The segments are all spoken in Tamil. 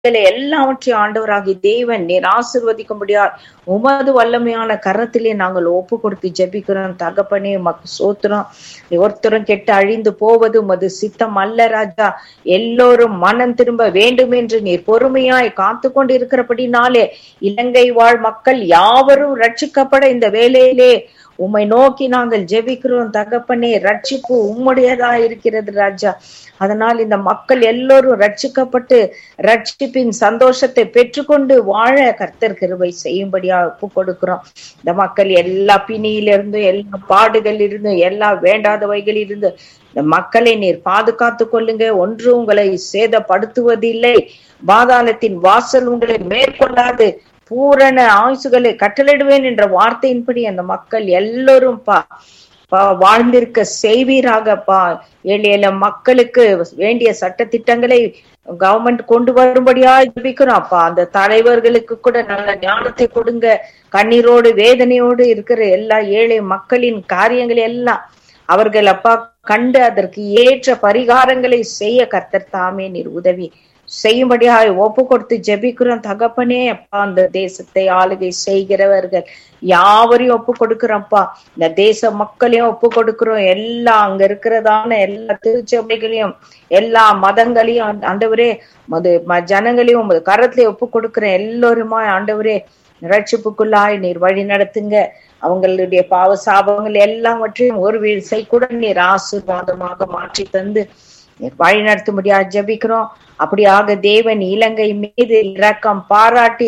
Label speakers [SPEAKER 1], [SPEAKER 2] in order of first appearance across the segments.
[SPEAKER 1] பிள்ளைகளை எல்லாவற்றையும் ஆண்டவராகி தேவன் நீர் ஆசிர்வதிக்கும்படியா உமது வல்லமையான கரத்திலே நாங்கள் ஒப்பு கொடுத்து ஜெபிக்கிறோம் தகப்பனே மக்கு சோத்துறோம் ஒருத்தரும் கெட்டு அழிந்து போவது உமது சித்தம் அல்ல ராஜா எல்லோரும் மனம் திரும்ப வேண்டும் என்று நீர் பொறுமையாய் காத்து கொண்டு இருக்கிறபடினாலே இலங்கை வாழ் மக்கள் யாவரும் ரட்சிக்கப்பட இந்த வேலையிலே உம்மை நோக்கி நாங்கள் ஜெபிக்கிறோம் தகப்பனே ரட்சிப்பு உம்முடையதா இருக்கிறது ராஜா அதனால் இந்த மக்கள் எல்லோரும் ரட்சிக்கப்பட்டு ரட்சிப்பின் சந்தோஷத்தை பெற்றுக்கொண்டு வாழ கர்த்தர் கிருபை செய்யும்படியா ஒப்பு கொடுக்கிறோம் இந்த மக்கள் எல்லா பிணியிலிருந்தும் எல்லா பாடுகள் இருந்தும் எல்லா வேண்டாதவைகளில் இருந்து இந்த மக்களை நீர் பாதுகாத்து கொள்ளுங்க ஒன்று உங்களை சேதப்படுத்துவதில்லை பாதாளத்தின் வாசல் உங்களை மேற்கொள்ளாது பூரண ஆயுசுகளை கட்டளிடுவேன் என்ற வார்த்தையின்படி அந்த மக்கள் எல்லோரும் பா வாழ்ந்திருக்க செய்வீராகப்பா ஏழு ஏழு மக்களுக்கு வேண்டிய சட்ட திட்டங்களை கவர்மெண்ட் கொண்டு வரும்படியா ஜபிக்கிறோம் அப்பா அந்த தலைவர்களுக்கு கூட நல்ல ஞானத்தை கொடுங்க கண்ணீரோடு வேதனையோடு இருக்கிற எல்லா ஏழை மக்களின் காரியங்கள் எல்லாம் அவர்கள் அப்பா கண்டு அதற்கு ஏற்ற பரிகாரங்களை செய்ய கர்த்தர் தாமே நீர் உதவி செய்யும்படியாக ஒப்பு கொடுத்து ஜெபிக்கிறோம் தகப்பனே அப்பா அந்த தேசத்தை ஆளுகை செய்கிறவர்கள் யாவரையும் ஒப்பு கொடுக்கிறோம்ப்பா இந்த தேச மக்களையும் ஒப்பு கொடுக்கிறோம் எல்லா அங்க இருக்கிறதான எல்லா திருச்சபைகளையும் எல்லா மதங்களையும் ஆண்டவரே மது ஜனங்களையும் உமது கரத்துல ஒப்பு கொடுக்கிறேன் எல்லோருமா ஆண்டவரே ரட்சிப்புக்குள்ளாய் நீர் வழி நடத்துங்க அவங்களுடைய பாவ சாபங்கள் எல்லாவற்றையும் ஒரு வீழ்சை கூட நீர் ஆசீர்வாதமாக மாற்றி தந்து வழி நடத்தும்படியா ஜபிக்கிறோம் அப்படியாக தேவன் இலங்கை மீது இரக்கம் பாராட்டி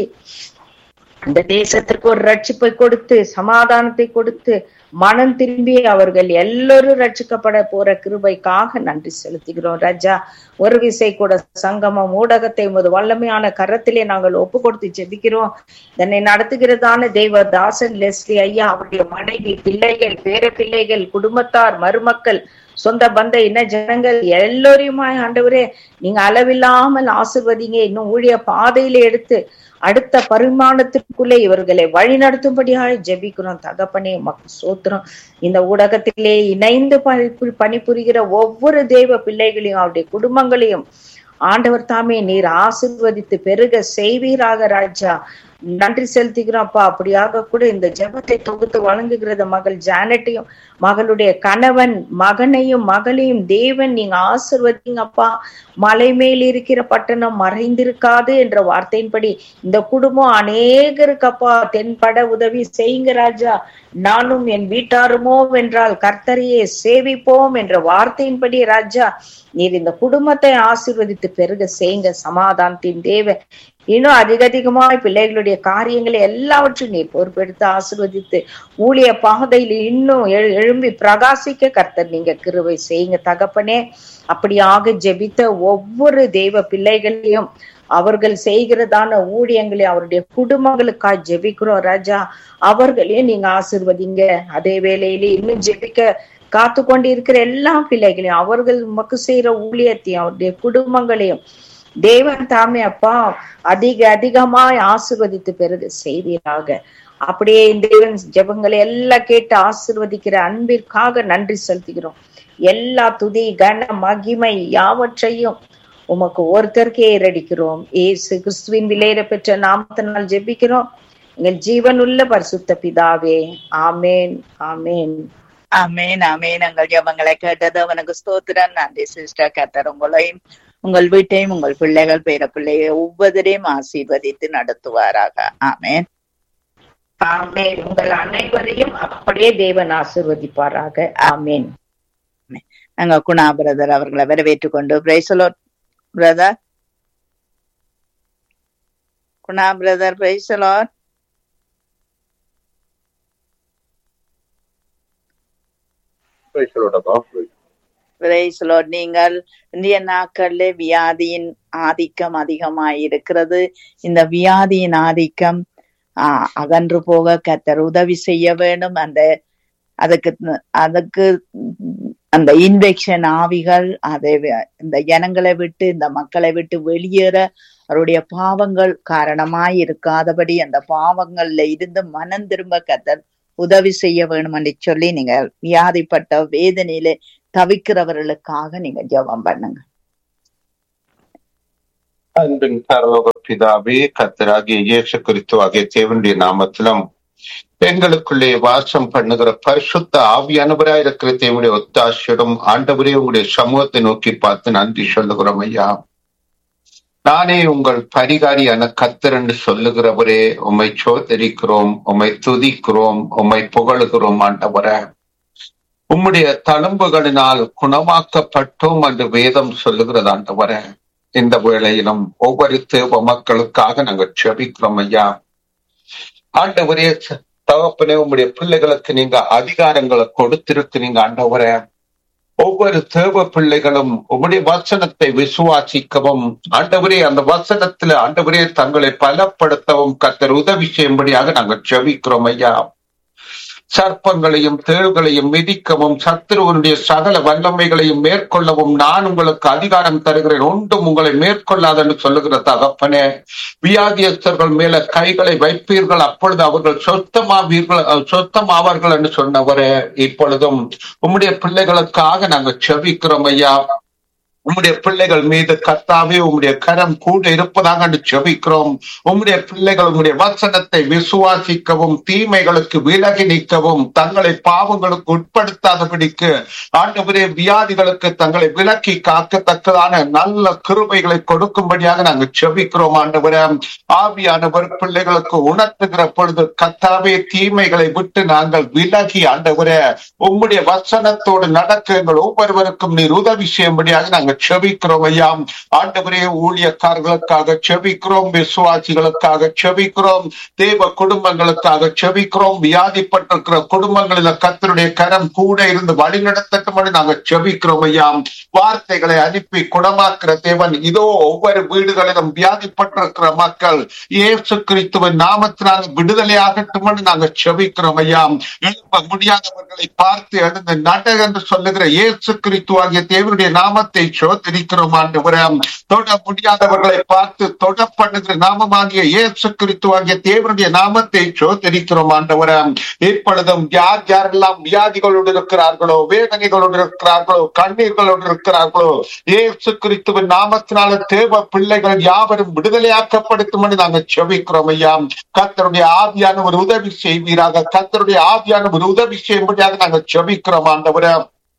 [SPEAKER 1] அந்த தேசத்திற்கு ஒரு ரட்சிப்பை கொடுத்து சமாதானத்தை கொடுத்து மனம் திரும்பி அவர்கள் எல்லோரும் ரட்சிக்கப்பட போற கிருபைக்காக நன்றி செலுத்துகிறோம் ராஜா ஒரு விசை கூட சங்கமம் ஊடகத்தை உமது வல்லமையான கரத்திலே நாங்கள் ஒப்பு கொடுத்து ஜெபிக்கிறோம் இதனை நடத்துகிறதான தெய்வ தாசன் லெஸ்லி ஐயா அவருடைய மனைவி பிள்ளைகள் பேர பிள்ளைகள் குடும்பத்தார் மருமக்கள் சொந்த பந்த இன ஜனங்கள் எல்லோரையுமாய் ஆண்டவரே நீங்க அளவில்லாமல் ஆசிர்வதிங்க இன்னும் ஊழிய பாதையில எடுத்து அடுத்த பரிமாணத்திற்குள்ளே இவர்களை வழி நடத்தும்படியாக ஜெபிக்கிறோம் தகப்பனே மக்கள் சோத்திரம் இந்த ஊடகத்திலே இணைந்து பணிபுரிகிற ஒவ்வொரு தெய்வ பிள்ளைகளையும் அவருடைய குடும்பங்களையும் ஆண்டவர் தாமே நீர் ஆசிர்வதித்து பெருக செய்வீராக ராஜா நன்றி செலுத்துகிறோம்ப்பா அப்படியாக கூட இந்த ஜெபத்தை தொகுத்து வழங்குகிறத மகள் ஜானட்டையும் மகளுடைய கணவன் மகனையும் மகளையும் தேவன் நீங்க ஆசிர்வதிங்கப்பா மலை மேல் இருக்கிற பட்டணம் மறைந்திருக்காது என்ற வார்த்தையின்படி இந்த குடும்பம் அநேகருக்கப்பா தென்பட உதவி செய்யுங்க ராஜா நானும் என் வீட்டாருமோ என்றால் கர்த்தரையே சேவிப்போம் என்ற வார்த்தையின்படி ராஜா நீர் இந்த குடும்பத்தை ஆசிர்வதித்து பெருக செய்யுங்க சமாதானத்தின் தேவ இன்னும் அதிக அதிகமாய் பிள்ளைகளுடைய காரியங்களை எல்லாவற்றையும் நீர் பொறுப்பெடுத்து ஆசிர்வதித்து ஊழிய பாதையில் இன்னும் எழும்பி பிரகாசிக்க கர்த்தர் நீங்க கிருவை செய்யுங்க தகப்பனே அப்படியாக ஜெபித்த ஒவ்வொரு தெய்வ பிள்ளைகளையும் அவர்கள் செய்கிறதான ஊழியங்களை அவருடைய குடும்பங்களுக்காய் ஜெபிக்கிறோம் ராஜா அவர்களையும் நீங்க ஆசிர்வதிங்க அதே வேளையில இன்னும் ஜெபிக்க காத்து கொண்டு இருக்கிற எல்லா பிள்ளைகளையும் அவர்கள் உமக்கு செய்யற ஊழியத்தையும் அவருடைய குடும்பங்களையும் தேவன் தாமே அப்பா அதிக அதிகமாய் ஆசிர்வதித்து பிறகு செய்வீராக அப்படியே தேவன் ஜெபங்களை எல்லாம் கேட்டு ஆசிர்வதிக்கிற அன்பிற்காக நன்றி செலுத்துகிறோம் எல்லா துதி கன மகிமை யாவற்றையும் உமக்கு ஒருத்தருக்கே ஏறடிக்கிறோம் ஏசு கிறிஸ்துவின் விலையிற பெற்ற நாமத்தினால் ஜெபிக்கிறோம் எங்கள் ஜீவனுள்ள பரிசுத்த பிதாவே ஆமேன் ஆமேன்
[SPEAKER 2] அமேன் அமேன் எங்கள் ஜபங்களை கேட்டது அவனுக்கு ஸ்தோத்திரன் நன்றி சிஸ்டர் கத்தர் உங்களையும் உங்கள் வீட்டையும் உங்கள் பிள்ளைகள் பேர பிள்ளையை ஒவ்வொருவரையும் ஆசீர்வதித்து நடத்துவாராக ஆமேன்
[SPEAKER 1] ஆமேன் உங்கள் அனைவரையும் அப்படியே தேவன் ஆசிர்வதிப்பாராக ஆமேன்
[SPEAKER 2] நாங்க குணா பிரதர் அவர்களை வரவேற்றுக் கொண்டு praise the Lord brother Guna brother praise the Lord நீங்கள் இந்திய நாட்கள்ல வியாதியின் ஆதிக்கம் அதிகமாய் இருக்கிறது இந்த வியாதியின் ஆதிக்கம் ஆஹ் அகன்று போக கத்தர் உதவி செய்ய வேண்டும் அந்த அதுக்கு அதுக்கு அந்த இன்ஃபெக்ஷன் ஆவிகள் அதை இந்த ஜனங்களை விட்டு இந்த மக்களை விட்டு வெளியேற அவருடைய பாவங்கள் காரணமாய் இருக்காதபடி அந்த பாவங்கள்ல இருந்து மனம் திரும்ப கத்தர் உதவி செய்ய வேணும் என்று சொல்லி நீங்க வியாதிப்பட்ட வேதனையில தவிக்கிறவர்களுக்காக நீங்க ஜெபம் பண்ணுங்க
[SPEAKER 3] அன்பின் பரலோக பிதாவே கத்தராகிய இயேசு கிறிஸ்து ஆகிய தேவனுடைய நாமத்திலும் எங்களுக்குள்ளே வாசம் பண்ணுகிற பரிசுத்த ஆவியானவராய் இருக்கிற தேவனுடைய ஒத்தாசியிடம் ஆண்டவரே உங்களுடைய சமூகத்தை நோக்கி பார்த்து நன்றி சொல்லுகிறோம் ஐயா நானே உங்கள் பரிகாரியான கத்தர் என்று சொல்லுகிறவரே உம்மை சோதரிக்கிறோம் உம்மை துதிக்கிறோம் உம்மை புகழுகிறோம் ஆண்டவரே உம்முடைய தழும்புகளினால் குணமாக்கப்பட்டோம் என்று வேதம் சொல்லுகிறது ஆண்டவரே இந்த வேளையிலும் ஒவ்வொரு தேவ மக்களுக்காக நாங்கள் செபிக்கிறோம் ஐயா ஆண்டவரே தகப்பனே உங்களுடைய பிள்ளைகளுக்கு நீங்க அதிகாரங்களை கொடுத்திருக்கிறீங்க ஆண்டவரே ஒவ்வொரு தேவ பிள்ளைகளும் உம்முடைய வசனத்தை விசுவாசிக்கவும் ஆண்டவரே அந்த வசனத்துல ஆண்டவரே தங்களை பலப்படுத்தவும் கத்தர் உதவி செய்யும்படியாக நாங்கள் செபிக்கிறோம் ஐயா சர்ப்பங்களையும் தேள்களையும் மிதிக்கவும் சத்துருவனுடைய சகல வல்லமைகளையும் மேற்கொள்ளவும் நான் உங்களுக்கு அதிகாரம் தருகிறேன் ஒன்றும் உங்களை மேற்கொள்ளாதென்று சொல்லுகிற தகப்பனே வியாதியஸ்தர்கள் மேல கைகளை வைப்பீர்கள் அப்பொழுது அவர்கள் சொத்தமாவீர்கள் சொத்தமாவார்கள் என்று சொன்னவரே இப்பொழுதும் உம்முடைய பிள்ளைகளுக்காக நாங்கள் செபிக்கிறோம் ஐயா உம்முடைய பிள்ளைகள் மீது கர்த்தாவே உம்முடைய கரம் கூட இருப்பதாக என்று செபிக்கிறோம் உம்முடைய பிள்ளைகள் உம்முடைய வசனத்தை விசுவாசிக்கவும் தீமைகளுக்கு விலகி நிற்கவும் தங்களை பாவங்களுக்கு உட்படுத்தாதபடிக்கு ஆண்டவரே வியாதிகளுக்கு தங்களை விலக்கி காக்கத்தக்கதான நல்ல கிருபைகளை கொடுக்கும்படியாக நாங்கள் செபிக்கிறோம் ஆண்டவரே ஆவியானவர் பிள்ளைகளுக்கு உணர்த்துகிற பொழுது கத்தாவே தீமைகளை விட்டு நாங்கள் விலகி ஆண்டவரே உம்முடைய வசனத்தோடு நடக்க எங்கள் ஒவ்வொருவருக்கும் நீர் உதவி செய்யும்படியாக நாங்கள் செபிக்கிறோம் ஐயா ஆண்டவரே ஊழியக்காரர்களுக்காக செபிக்கிறோம் விசுவாசிகளுக்காக செபிக்கிறோம் தேவ குடும்பங்களுக்காக செபிக்கிறோம் வியாதிப்பட்டிருக்கிற குடும்பங்களில் கத்தருடைய கரம் கூட இருந்து வழிநடத்தட்டும் நாங்கள் செபிக்கிறோம் ஐயா வார்த்தைகளை அனுப்பி குணமாக்குற தேவன் இதோ ஒவ்வொரு வீடுகளிலும் வியாதிப்பட்டிருக்கிற மக்கள் இயேசு கிறிஸ்துவின் நாமத்தினால் விடுதலை ஆகட்டும் நாங்கள் செபிக்கிறோம் ஐயா எழுப்ப முடியாதவர்களை பார்த்து எழுந்து நட என்று சொல்லுகிற இயேசு கிறிஸ்து ஆகிய தேவனுடைய நாமத்தை சோதரிக்கிறோம் ஆண்டவரே தொட முடியாதவர்களை பார்த்து தொட பண்ணுகிற நாமமாகிய இயேசு கிறிஸ்து ஆகிய தேவனுடைய நாமத்தை சோதரிக்கிறோம் ஆண்டவரே இப்பொழுதும் யார் யாரெல்லாம் வியாதிகளோடு இருக்கிறார்களோ வேதனைகளோடு இருக்கிறார்களோ கண்ணீர்களோடு இருக்கிறார்களோ இயேசு கிறிஸ்துவின் நாமத்தினால தேவ பிள்ளைகள் யாவரும் விடுதலையாக்கப்படுத்தும் நாங்கள் செபிக்கிறோம் ஐயா கத்தருடைய ஆவியான ஒரு உதவி செய்வீராக கத்தருடைய ஆவியான ஒரு உதவி செய்யும்படியாக நாங்கள் செபிக்கிறோம் ஆண்டவரே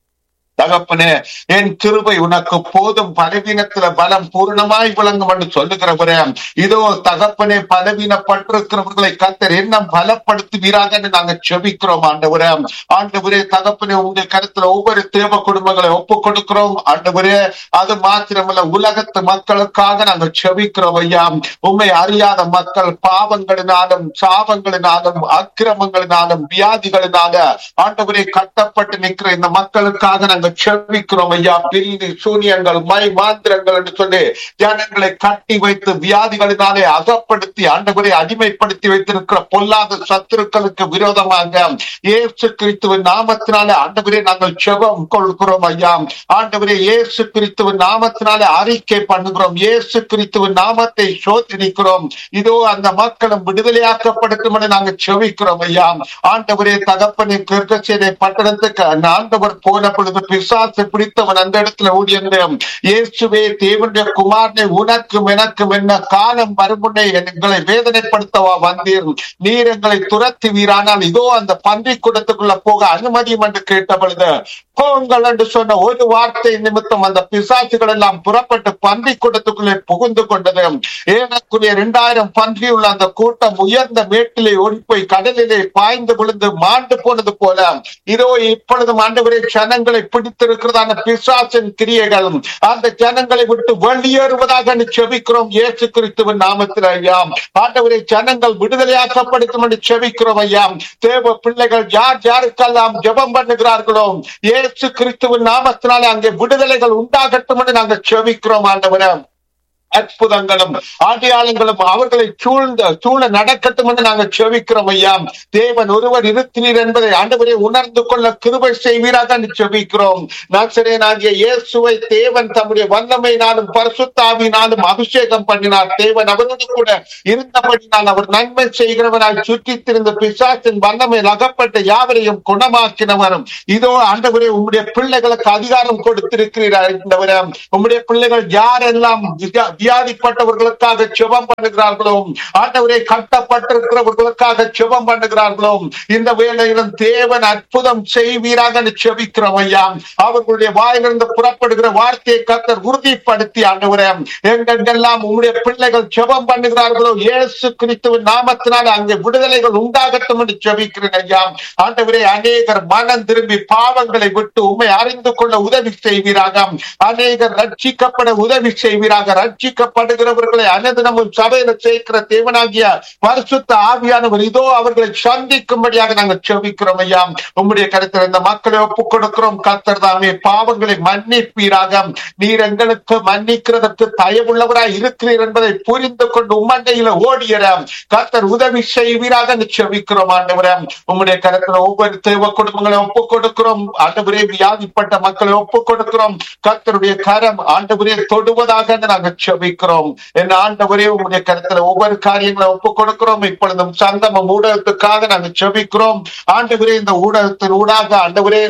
[SPEAKER 3] தகப்பனே என் கிருபை உனக்கு போதும் பலவீனத்துல பலம் பூர்ணமாய் விளங்கும் என்று சொல்லுகிறவரே இதோ தகப்பனே பலவீனப்பட்டிருக்கிறவர்களை கத்தர் என்ன பலப்படுத்துவீராக நாங்க செபிக்கிறோம் ஆண்டவரே ஆண்டவரே தகப்பனே உங்களுடைய கருத்துல ஒவ்வொரு தேவ குடும்பங்களை ஒப்பு கொடுக்கிறோம் ஆண்டவரே அது மாத்திரமல்ல உலகத்து மக்களுக்காக நாங்க செபிக்கிறோம் ஐயா உண்மை அறியாத மக்கள் பாவங்களினாலும் சாபங்களினாலும் அக்கிரமங்களினாலும் வியாதிகளினால ஆண்டவரே கட்டப்பட்டு நிற்கிற இந்த மக்களுக்காக நாங்கள் செபிக்கிறோம் ஐயா பில்லி சூனியங்கள் மை மாந்திரங்கள் என்று சொல்லி ஜனங்களை கட்டி வைத்து வியாதிகளினாலே அகப்படுத்தி ஆண்டவரை அடிமைப்படுத்தி வைத்திருக்கிற பொல்லாத சத்துருக்களுக்கு விரோதமாக இயேசு கிறிஸ்துவின் நாமத்தினாலே ஆண்டவரே நாங்கள் செபம் கொள்கிறோம் ஐயா ஆண்டவரே இயேசு கிறிஸ்துவின் நாமத்தினாலே அறிக்கை பண்ணுகிறோம் இயேசு கிறிஸ்துவின் நாமத்தை சோதனிக்கிறோம் இதோ அந்த மக்களும் விடுதலையாக்கப்படுத்தும் என நாங்கள் செவிக்கிறோம் ஐயா ஆண்டவரே தகப்பனின் கிருக்கச்சேனை பட்டணத்துக்கு அந்த ஆண்டவர் போன பொழுது பிசாசு பிடித்தவன் அந்த இடத்துல ஓடியிருந்தேன் இயேசுவே தேவனுடைய குமாரனை உனக்கும் எனக்கும் என்ன காலம் வருமுன்னே எங்களை வேதனைப்படுத்தவா வந்தீர் நீர் எங்களை துரத்துவீரானால் இதோ அந்த பன்றி கூடத்துக்குள்ள போக அனுமதியும் என்று கேட்ட பொழுது போங்கள் என்று சொன்ன ஒரு வார்த்தை நிமித்தம் அந்த பிசாசுகள் எல்லாம் புறப்பட்டு பன்றி கூட்டத்துக்குள்ளே புகுந்து கொண்டது ஏறக்குரிய இரண்டாயிரம் பன்றி உள்ள அந்த கூட்டம் உயர்ந்த மேட்டிலே ஓடி போய் கடலிலே பாய்ந்து விழுந்து மாண்டு போனது போல இதோ இப்பொழுதும் ஆண்டவரே ஜனங்களை பிடித்திருக்கிறதான பிசாசின் கிரியைகளும் அந்த ஜனங்களை விட்டு வெளியேறுவதாக செபிக்கிறோம் இயேசு கிறிஸ்துவின் நாமத்தில் ஐயா ஆண்டவரை ஜனங்கள் விடுதலையாக்கப்படுத்தும் என்று செபிக்கிறோம் ஐயா தேவ பிள்ளைகள் யார் யாருக்கெல்லாம் ஜெபம் பண்ணுகிறார்களோ இயேசு கிறிஸ்துவின் நாமத்தினாலே அங்கே விடுதலைகள் உண்டாகட்டும் என்று நாங்கள் செபிக்கிறோம் ஆண்டவரே அற்புதங்களும் அடையாளங்களும் அவர்களை சூழ்ந்த சூழ நடக்கட்டும் என்று நாங்கள் செபிக்கிறோம் ஐயா தேவன் ஒருவர் இருக்கிறீர் என்பதை ஆண்டவரை உணர்ந்து கொள்ள கிருபை செய்வீராக என்று செபிக்கிறோம் நாசரேனாகிய இயேசுவை தேவன் தம்முடைய வல்லமையினாலும் பரிசுத்தாவினாலும் அபிஷேகம் பண்ணினார் தேவன் அவரோடு கூட இருந்தபடினால் அவர் நன்மை செய்கிறவராய் சுற்றித் திரிந்த பிசாசின் வல்லமையில் அகப்பட்ட யாவரையும் குணமாக்கினவரும் இதோ ஆண்டவரே உம்முடைய பிள்ளைகளுக்கு அதிகாரம் கொடுத்திருக்கிறீர் ஆண்டவரே உம்முடைய பிள்ளைகள் யாரெல்லாம் வியா- வியாதிப்பட்டவர்களுக்காக ஜெபம் பண்ணுகிறார்களோ ஆண்டவரே கட்டப்பட்டிருக்கிறவர்களுக்காக ஜெபம் பண்ணுகிறார்களோ இந்த வேளையிலும் தேவன் அற்புதம் செய்வீராக ஜெபிக்கிறோம் ஐயா அவர்களுடைய வாயிலிருந்து புறப்படுகிற வார்த்தையை கத்தர் உறுதிப்படுத்தி ஆண்டவரே எங்கெங்கெல்லாம் உங்களுடைய பிள்ளைகள் ஜெபம் பண்ணுகிறார்களோ இயேசு கிறிஸ்துவின் நாமத்தினால் அங்கே விடுதலைகள் உண்டாகட்டும் என்று ஜெபிக்கிறேன் ஐயா ஆண்டவரே அநேகர் மனம் திரும்பி பாவங்களை விட்டு உண்மை அறிந்து கொள்ள உதவி செய்வீராக அநேகர் ரட்சிக்கப்பட உதவி செய்வீராக ரட்சிக்கப்படுகிறவர்களை அனுதினமும் சபையில சேர்க்கிற தேவனாகிய பரிசுத்த ஆவியானவர் இதோ அவர்களை சந்திக்கும்படியாக நாங்கள் செபிக்கிறோம் ஐயா உம்முடைய கருத்தில் இந்த மக்களை ஒப்புக் கொடுக்கிறோம் கர்த்தர் தாமே பாவங்களை மன்னிப்பீராக நீர் எங்களுக்கு மன்னிக்கிறதற்கு தயவுள்ளவராய் இருக்கிறீர் என்பதை புரிந்து கொண்டு உம்மண்டையில ஓடியற கர்த்தர் உதவி செய்வீராக செபிக்கிறோம் ஆண்டவரே உம்முடைய கருத்துல ஒவ்வொரு தேவ குடும்பங்களை ஒப்புக் கொடுக்கிறோம் ஆண்டவரே வியாதிப்பட்ட மக்களை ஒப்புக் கொடுக்கிறோம் கர்த்தருடைய கரம் ஆண்டவரே தொடுவதாக நாங்கள் செபிக்கிறோம் என் ஆண்டவரே உங்களுடைய கருத்துல ஒவ்வொரு காரியங்களை ஒப்புக் கொடுக்கிறோம் இப்பொழுதும் சங்கமம் ஊடகத்துக்காக நாங்கள் செபிக்கிறோம் ஆண்டவரே இந்த ஊடகத்தின் ஊடாக ஆண்டவரே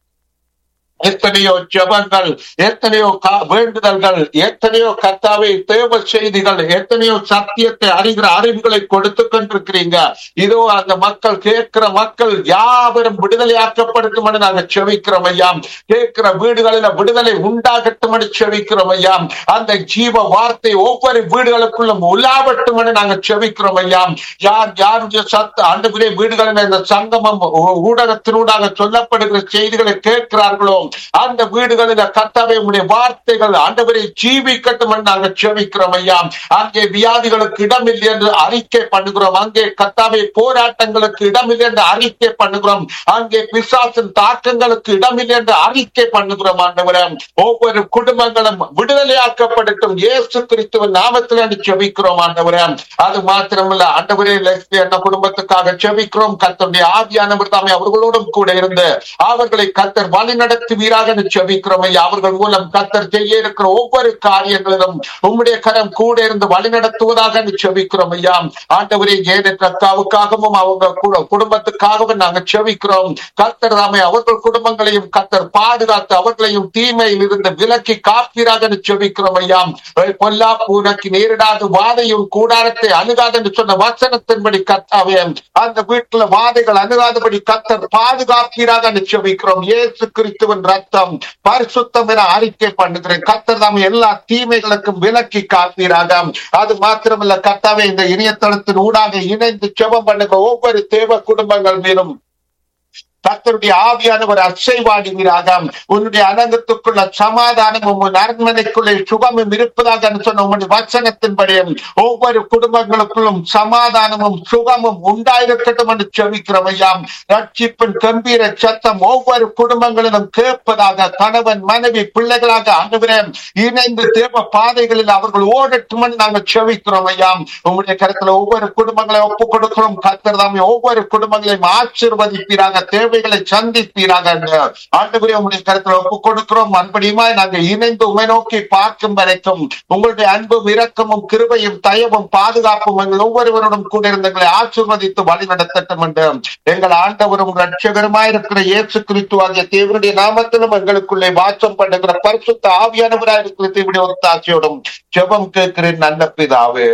[SPEAKER 3] எத்தனையோ ஜபங்கள் எத்தனையோ கா- வேண்டுதல்கள் எத்தனையோ கர்த்தாவை தேவ செய்திகள் எத்தனையோ சத்தியத்தை அறிகிற அறிவுகளை கொடுத்து கொண்டிருக்கிறீங்க இதோ அந்த மக்கள் கேட்கிற மக்கள் யாவரும் விடுதலையாக்கப்படட்டும் என்று நாங்கள் செவிக்கிறோம் ஐயா கேட்கிற வீடுகளில விடுதலை உண்டாகட்டும் என்று செவிக்கிறோம் ஐயா அந்த ஜீவ வார்த்தை ஒவ்வொரு வீடுகளுக்குள்ளும் உலாவட்டும் என்று நாங்கள் செவிக்கிறோம் ஐயா யார் யாருடைய சத்த ஆண்டுகளே வீடுகளில் இந்த சங்கமம் ஊ- ஊடகத்தினூடாக சொல்லப்படுகிற செய்திகளை கேட்கிறார்களோ அந்த வீடுகளில் கர்த்தாவே உடைய வார்த்தைகள் ஆண்டவரை ஜீவிக்கட்டும் என்று நாங்கள் செவிக்கிறோம் ஐயா அங்கே வியாதிகளுக்கு இடமில்லை என்று அறிக்கை பண்ணுகிறோம் அங்கே கர்த்தாவே போராட்டங்களுக்கு இடமில்லை என்று அறிக்கை பண்ணுகிறோம் அங்கே பிசாசின் தாக்கங்களுக்கு இடமில்லை என்று அறிக்கை பண்ணுகிறோம் ஆண்டவரே ஒவ்வொரு குடும்பங்களும் விடுதலையாக்கப்படட்டும் இயேசு கிறிஸ்துவின் நாமத்தில் என்று செபிக்கிறோம் ஆண்டவரே அது மாத்திரமல்ல ஆண்டவரே லெஸ்லி என்ன குடும்பத்துக்காக செபிக்கிறோம் கர்த்தருடைய ஆவியானவர் தாமே அவர்களோடும் கூட இருந்து அவர்களை கர்த்தர் வழி நடத்துவீராக என்று செபிக்கிறோம் ஐயா அவர்கள் மூலம் கர்த்தர் செய்ய இருக்கிற ஒவ்வொரு காரியங்களிலும் உம்முடைய கரம் கூட இருந்து வழி நடத்துவதாக என்று செபிக்கிறோம் ஐயா ஆண்டவரே ஜெயலலிதாவுக்காகவும் அவங்க கு- குடும்பத்துக்காகவும் நாங்கள் செபிக்கிறோம் கர்த்தர் தாமே அவர்கள் குடும்பங்களையும் கர்த்தர் பாதுகாத்து அவர்களையும் தீமையில் இருந்து விலக்கி காப்பீராக என்று செபிக்கிறோம் ஐயா பொல்லாப்பு உனக்கு நேரிடாது வாதையும் கூடாரத்தை அணுகாது என்று சொன்ன வசனத்தின்படி கர்த்தாவே அந்த வீட்டுல வாதைகள் அணுகாதபடி கர்த்தர் பாதுகாப்பீராக என்று செபிக்கிறோம் இயேசு கிறிஸ்துவின் ரத்தம் பரிசுத்தம் என அறிக்கை பண்ணுகிறேன் கர்த்தர் தாம் எல்லா தீமைகளுக்கும் விலக்கி காப்பீராக அது மாத்திரமல்ல கர்த்தாவே இந்த இணையதளத்தின் ஊடாக இணைந்து செபம் பண்ணுகிற ஒவ்வொரு தேவ குடும்பங்கள் மீதும் கர்த்தருடைய ஆவியானவர் அசைவாடுவீராக உன்னுடைய அனங்கத்துக்குள்ள சமாதானமும் உன் அரண்மனைக்குள்ளே சுகமும் இருப்பதாக என்று சொன்ன உன்னுடைய வச்சனத்தின்படியும் ஒவ்வொரு குடும்பங்களுக்குள்ளும் சமாதானமும் சுகமும் உண்டாயிருக்கட்டும் என்று செவிக்கிறோம் ஐயாம் ரட்சிப்பின் கம்பீர சத்தம் ஒவ்வொரு குடும்பங்களிலும் கேட்பதாக கணவன் மனைவி பிள்ளைகளாக அனுகிறேன் இணைந்து தேவ பாதைகளில் அவர்கள் ஓடட்டும் என்று நாங்கள் செவிக்கிறோம் ஐயாம் உங்களுடைய கருத்துல ஒவ்வொரு குடும்பங்களை ஒப்புக் கொடுக்கிறோம் கர்த்தர் தாமே ஒவ்வொரு குடும்பங்களையும் ஆசீர்வதிப்பீராக தேவைகளை சந்திப்பீராக ஆண்டுபுரிய உங்களுடைய கருத்துல ஒப்புக் கொடுக்கிறோம் மறுபடியுமா நாங்கள் இணைந்து உமை நோக்கி பார்க்கும் வரைக்கும் உங்களுடைய அன்பும் இரக்கமும் கிருபையும் தயவும் பாதுகாப்பும் எங்கள் ஒவ்வொருவருடன் கூட இருந்தங்களை ஆசீர்வதித்து வழி நடத்தட்டும் என்று எங்கள் ஆண்டவரும் ரட்சகருமாயிருக்கிற இயேசு கிறிஸ்து ஆகிய தேவனுடைய நாமத்திலும் எங்களுக்குள்ளே வாசம் பண்ணுகிற பரிசுத்த ஆவியானவராயிருக்கிற தேவனுடைய ஒத்தாட்சியோடும் ஜெபம் கேட்கிறேன் நல்ல பிதாவே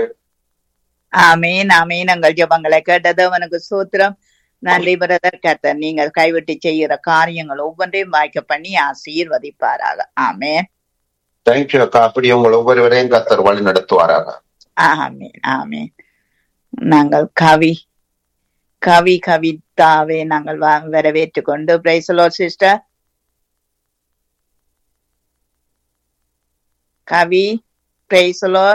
[SPEAKER 2] ஆமீன் ஆமீன் எங்கள் ஜெபங்களை கேட்டது அவனுக்கு சூத்திரம் நன்றி பிரதர் கர்த்தர் நீங்கள் கைவிட்டு செய்கிற காரியங்கள் ஒவ்வொன்றையும் வாய்க்க பண்ணி ஆசீர்வதிப்பாராக ஆமேன்
[SPEAKER 3] தேங்க்யூ அக்கா அப்படி உங்கள் ஒவ்வொருவரையும் கத்தர் வழி நடத்துவாராக
[SPEAKER 2] ஆமீன் ஆமீன் நாங்கள் கவி கவி கவிதாவை நாங்கள் வா- வரவேற்றுக் கொண்டு பிரைசலோ சிஸ்டர் கவி பிரைசலோ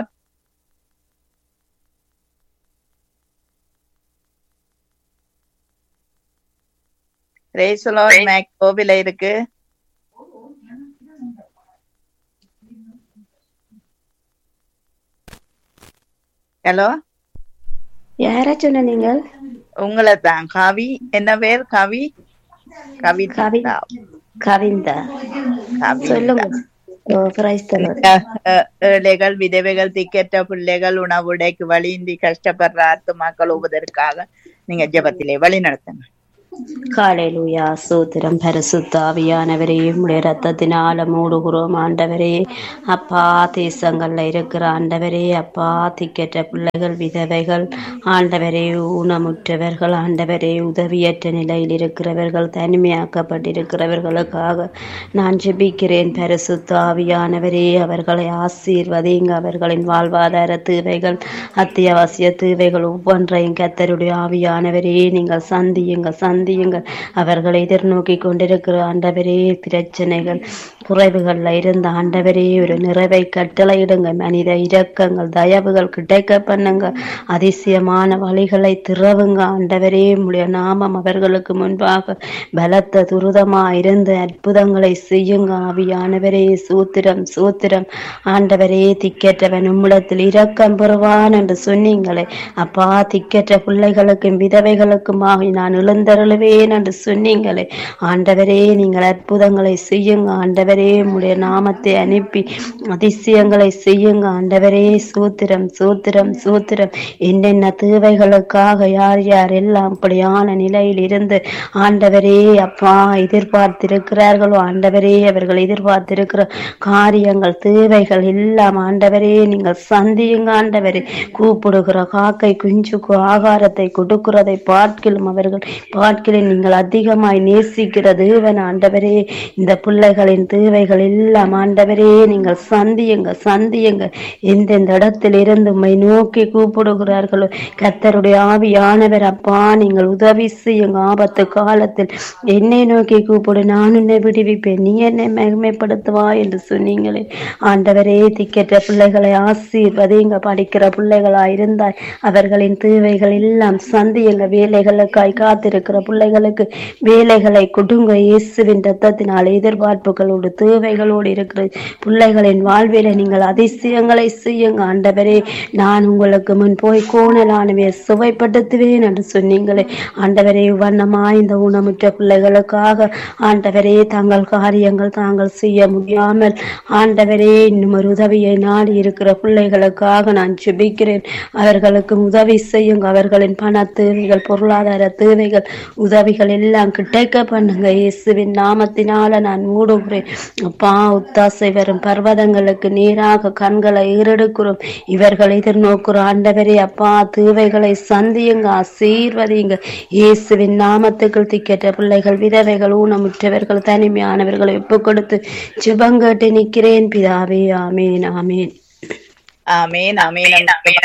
[SPEAKER 2] பிரைசலோ மேக் கோவில இருக்கு ஹலோ
[SPEAKER 4] யார சொன்ன நீங்கள்
[SPEAKER 2] உங்களை தான் கவி என்ன பேர் கவி
[SPEAKER 4] கவி
[SPEAKER 2] கவிதா
[SPEAKER 4] கவிந்தா சொல்லுங்க ஓ, praise the Lord.
[SPEAKER 2] அஹ் ஏழைகள் விதவைகள் திக்கற்ற பிள்ளைகள் உணவுடைக்கு வழியின்றி கஷ்டப்படுற ஆத்துமாக்கள் உவதற்காக நீங்க ஜெபத்திலே வழி நடத்துங்க
[SPEAKER 4] காலையிலுயா சூத்திரம் பரிசுத்த ஆவியானவரே உடைய ரத்தத்தினால மூடுகிறோம் ஆண்டவரே அப்பா தேசங்கள்ல இருக்கிற ஆண்டவரே அப்பா திக்கற்ற பிள்ளைகள் விதவைகள் ஆண்டவரே ஊனமுற்றவர்கள் ஆண்டவரே உதவியற்ற நிலையில் இருக்கிறவர்கள் தனிமையாக்கப்பட்டிருக்கிறவர்களுக்காக நான் ஜெபிக்கிறேன் பரிசுத்த ஆவியானவரே அவர்களை ஆசீர்வதிங்க அவர்களின் வாழ்வாதார தேவைகள் அத்தியாவசிய தேவைகள் ஒவ்வொன்றையும் கத்தருடைய ஆவியானவரே நீங்கள் சந்தியுங்க சந்தியுங்க அவர்களை எதிர்நோக்கி கொண்டிருக்கிற ஆண்டவரே பிரச்சனைகள் குறைவுகள்ல இருந்த ஆண்டவரே ஒரு நிறைவை கட்டளையிடுங்க மனித இரக்கங்கள் தயவுகள் கிடைக்க பண்ணுங்க அதிசயமான வழிகளை திறவுங்க ஆண்டவரே உடைய நாமம் அவர்களுக்கு முன்பாக பலத்த துரிதமா இருந்து அற்புதங்களை செய்யுங்க ஆவியானவரே சூத்திரம் சூத்திரம் ஆண்டவரே திக்கற்றவன் உம்மிடத்தில் இரக்கம் பெறுவான் என்று சொன்னீங்களே அப்பா திக்கற்ற பிள்ளைகளுக்கும் விதவைகளுக்குமாக நான் எழுந்தருளுவேன் என்று சொன்னீங்களே ஆண்டவரே நீங்கள் அற்புதங்களை செய்யுங்க ஆண்டவரே உடைய நாமத்தை அனுப்பி அதிசயங்களை செய்யுங்க ஆண்டவரே சூத்திரம் சூத்திரம் சூத்திரம் என்னென்ன தேவைகளுக்காக யார் யார் எல்லாம் அப்படியான நிலையில் இருந்து ஆண்டவரே அப்பா எதிர்பார்த்திருக்கிறார்களோ ஆண்டவரே அவர்கள் எதிர்பார்த்திருக்கிற காரியங்கள் தேவைகள் எல்லாம் ஆண்டவரே நீங்கள் சந்தியுங்க ஆண்டவரே கூப்பிடுகிற காக்கை குஞ்சுக்கு ஆகாரத்தை கொடுக்கிறதை பார்க்கிலும் அவர்கள் பார்க்கிலும் நீங்கள் அதிகமாய் நேசிக்கிற தேவன் ஆண்டவரே இந்த பிள்ளைகளின் தேவைகள் எல்லாம் ஆண்டவரே நீங்கள் சந்தியுங்க சந்தியுங்க எந்தெந்த இடத்தில் இருந்து உம்மை நோக்கி கூப்பிடுகிறார்களோ கத்தருடைய ஆவியானவர் அப்பா நீங்கள் உதவி செய்யுங்க ஆபத்து காலத்தில் என்னை நோக்கி கூப்பிடு நான் உன்னை விடுவிப்பேன் நீ என்னை மகிமைப்படுத்துவா என்று சொன்னீங்களே ஆண்டவரே திக்கற்ற பிள்ளைகளை ஆசீர்வதிங்க படிக்கிற பிள்ளைகளா இருந்தாய் அவர்களின் தேவைகள் எல்லாம் சந்தியுங்க வேலைகளுக்காய் காத்திருக்கிற பிள்ளைகளுக்கு வேலைகளை கொடுங்க இயேசுவின் ரத்தத்தினால் எதிர்பார்ப்புகளோடு தேவைகளோடு இருக்கிற பிள்ளைகளின் வாழ்வில நீங்கள் அதிசயங்களை செய்யுங்க ஆண்டவரே நான் உங்களுக்கு முன் போய் கோணலானவே சுவைப்படுத்துவேன் என்று சொன்னீங்களே ஆண்டவரே வண்ணமா இந்த ஊனமுற்ற பிள்ளைகளுக்காக ஆண்டவரே தங்கள் காரியங்கள் தாங்கள் செய்ய முடியாமல் ஆண்டவரே இன்னும் ஒரு உதவியை நாடி இருக்கிற பிள்ளைகளுக்காக நான் ஜெபிக்கிறேன் அவர்களுக்கு உதவி செய்யுங்க அவர்களின் பண தேவைகள் பொருளாதார தேவைகள் உதவிகள் எல்லாம் கிடைக்க பண்ணுங்க இயேசுவின் நாமத்தினால நான் மூடுகிறேன் அப்பா உத்தாசை வரும் பர்வதங்களுக்கு நேராக கண்களை ஏறெடுக்கிறோம் இவர்கள் எதிர்நோக்குற ஆண்டவரே அப்பா தேவைகளை சந்தியுங்க ஆசீர்வதிங்க இயேசுவின் நாமத்துக்குள் திக்கற்ற பிள்ளைகள் விதவைகள் ஊனமுற்றவர்கள் தனிமையானவர்களை ஒப்புக் கொடுத்து ஜெபங்கேட்டு நிற்கிறேன் பிதாவே ஆமேன் ஆமேன்
[SPEAKER 2] ஆமேன் ஆமேன்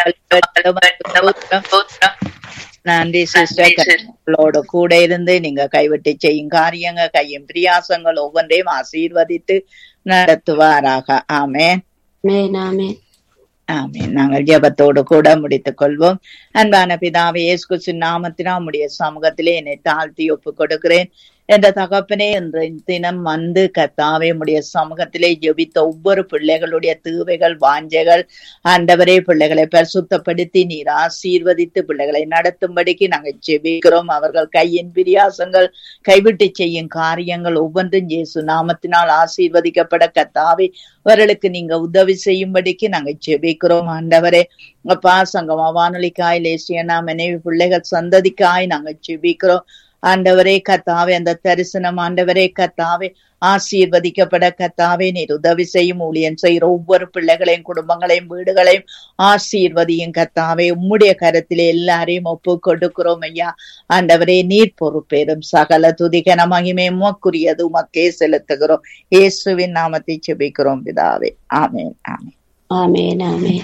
[SPEAKER 2] நன்றி சிஸ்டர் உங்களோட கூட இருந்து நீங்க கைவிட்டு செய்யும் காரியங்க கையும் பிரியாசங்கள் ஒவ்வொன்றையும் ஆசீர்வதித்து நடத்துவாராக ஆமேன்
[SPEAKER 4] ஆமேன் ஆமேன்
[SPEAKER 2] ஆமீன் நாங்கள் ஜெபத்தோடு கூட முடித்துக் கொள்வோம் அன்பான பிதாவே இயேசு நாமத்தினா உம்முடைய சமூகத்திலே என்னை தாழ்த்தி ஒப்பு கொடுக்கிறேன் என்ற தகப்பனே என்ற தினம் வந்து கத்தாவே உடைய சமூகத்திலே ஜெபித்த ஒவ்வொரு பிள்ளைகளுடைய தேவைகள் வாஞ்சைகள் ஆண்டவரே பிள்ளைகளை பரிசுத்தப்படுத்தி நீர் ஆசீர்வதித்து பிள்ளைகளை நடத்தும்படிக்கு நாங்கள் ஜெபிக்கிறோம் அவர்கள் கையின் பிரியாசங்கள் கைவிட்டு செய்யும் காரியங்கள் ஒவ்வொன்றும் இயேசு நாமத்தினால் ஆசீர்வதிக்கப்பட கத்தாவே அவர்களுக்கு நீங்க உதவி செய்யும்படிக்கு நாங்க ஜெபிக்கிறோம் ஆண்டவரே அப்பா சங்கமா வானொலிக்காய் லேசியனா மனைவி பிள்ளைகள் சந்ததிக்காய் நாங்க ஜெபிக்கிறோம் ஆண்டவரே கத்தாவே அந்த தரிசனம் ஆண்டவரே கத்தாவே ஆசீர்வதிக்கப்பட கத்தாவே நீர் உதவி செய்யும் ஊழியன் செய்கிற ஒவ்வொரு பிள்ளைகளையும் குடும்பங்களையும் வீடுகளையும் ஆசீர்வதியும் கத்தாவே உம்முடைய கரத்திலே எல்லாரையும் ஒப்பு கொடுக்கிறோம் ஐயா ஆண்டவரே நீர் பொறுப்பேறும் சகல துதிகன மகிமை உமக்குரியது உமக்கே செலுத்துகிறோம் இயேசுவின் நாமத்தை செபிக்கிறோம் பிதாவே ஆமேன் ஆமேன்
[SPEAKER 4] ஆமேன் ஆமேன்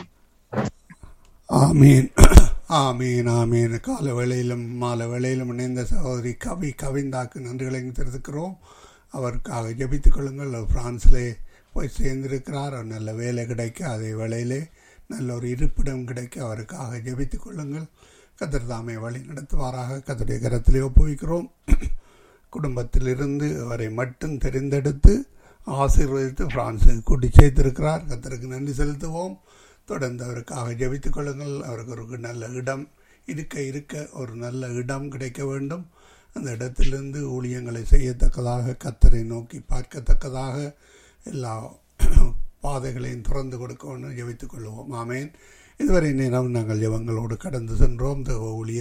[SPEAKER 5] ஆமீன் ஆமீன் ஆமீன் கால வேளையிலும் மாலை வேளையிலும் இணைந்த சகோதரி கவி கவிந்தாக்கு நன்றிகளை தெரிவிக்கிறோம் அவருக்காக ஜெபித்துக் கொள்ளுங்கள் அவர் பிரான்ஸிலே போய் சேர்ந்திருக்கிறார் அவர் நல்ல வேலை கிடைக்க அதே வேளையிலே நல்ல ஒரு இருப்பிடம் கிடைக்க அவருக்காக ஜெபித்துக் கொள்ளுங்கள் கத்தர் தாமே வழி நடத்துவாராக கத்தருடைய கரத்திலே ஒப்புவிக்கிறோம் குடும்பத்திலிருந்து அவரை மட்டும் தெரிந்தெடுத்து ஆசீர்வதித்து பிரான்ஸுக்கு கூட்டி சேர்த்திருக்கிறார் கத்தருக்கு நன்றி செலுத்துவோம் தொடர்ந்து அவருக்காக ஜெபித்துக் கொள்ளுங்கள் அவருக்கு ஒரு நல்ல இடம் இருக்க இருக்க ஒரு நல்ல இடம் கிடைக்க வேண்டும் அந்த இடத்திலிருந்து ஊழியங்களை செய்யத்தக்கதாக கத்தரை நோக்கி பார்க்கத்தக்கதாக எல்லா பாதைகளையும் திறந்து கொடுக்க வேண்டும் ஜெபித்துக் கொள்வோம் ஆமேன் இதுவரை நேரம் நாங்கள் ஜெபங்களோடு கடந்து சென்றோம் தேவ ஊழியர்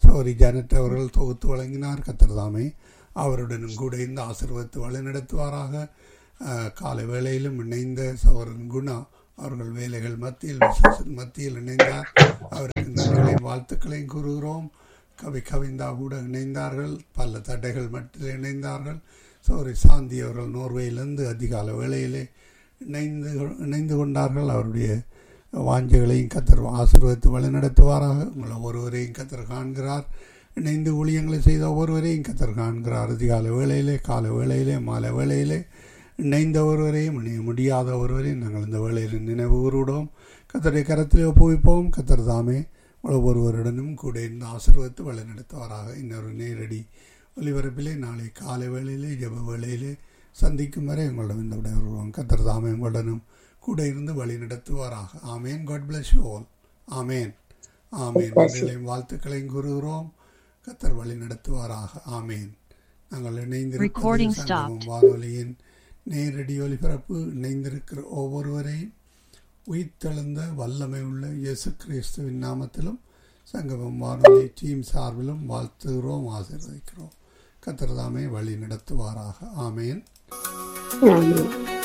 [SPEAKER 5] சௌரி ஜானட் அவர்கள் தொகுத்து வழங்கினார் கத்திரதாமே அவருடனும் கூட இந்த ஆசீர்வத்து வழிநடத்துவாராக அஹ், காலை வேளையிலும் இணைந்த சௌரன் குணா அவர்கள் வேலைகள் மத்தியில் விசேஷ மத்தியில் இணைந்தார் அவருக்கு நன்றிகளையும் வாழ்த்துக்களையும் கூறுகிறோம் கவி கவிந்தா கூட இணைந்தார்கள் பல தடைகள் மட்டில் இணைந்தார்கள் சௌரி சாந்தி அவர்கள் நோர்வேயிலிருந்து அதிகால வேளையிலே இணைந்து இணைந்து கொண்டார்கள் அவருடைய வாஞ்சைகளையும் கத்தர் ஆசீர்வதித்து வழிநடத்துவாராக உங்களை ஒருவரையும் கத்தர் காண்கிறார் இணைந்து ஊழியங்களை செய்த ஒவ்வொருவரையும் கத்தர் காண்கிறார் அதிகால வேளையிலே கால வேளையிலே மாலை வேளையிலே இணைந்த ஒருவரையும் இணைய முடியாத ஒருவரையும் நாங்கள் இந்த வேளையில் நினைவு கூறுவிடுவோம் கத்தருடைய கரத்திலே ஒப்புவிப்போம் கத்தர் தாமே ஒவ்வொருவருடனும் கூட இருந்து ஆசீர்வதித்து வழிநடத்துவாராக இன்னொரு நேரடி ஒலிபரப்பிலே நாளை காலை வேளையிலே ஜெப வேளையிலே சந்திக்கும் வரை உங்களிடம் இந்த விட வருவோம் கத்தர் தாமே உங்களுடனும் கூட இருந்து வழி நடத்துவாராக ஆமேன் காட் பிளஸ் யூ ஆல் ஆமேன் ஆமேன் நன்றிகளையும் வாழ்த்துக்களையும் கூறுகிறோம் கத்தர் வழி நடத்துவாராக ஆமேன் நாங்கள் இணைந்திருப்பது
[SPEAKER 6] Recording
[SPEAKER 5] சங்கமம்
[SPEAKER 6] stopped.
[SPEAKER 5] வானொலியின் நேரடி ஒலிபரப்பு இணைந்திருக்கிற ஒவ்வொருவரையும் உயிர்த்தெழுந்த வல்லமை உள்ள இயேசு கிறிஸ்துவின் நாமத்திலும் சங்கமம் வானொலி டீம் சார்பிலும் வாழ்த்துகிறோம் ஆசீர்வதிக்கிறோம் கத்தர் தாமே வழி நடத்துவாராக ஆமேன்
[SPEAKER 4] ஆமென்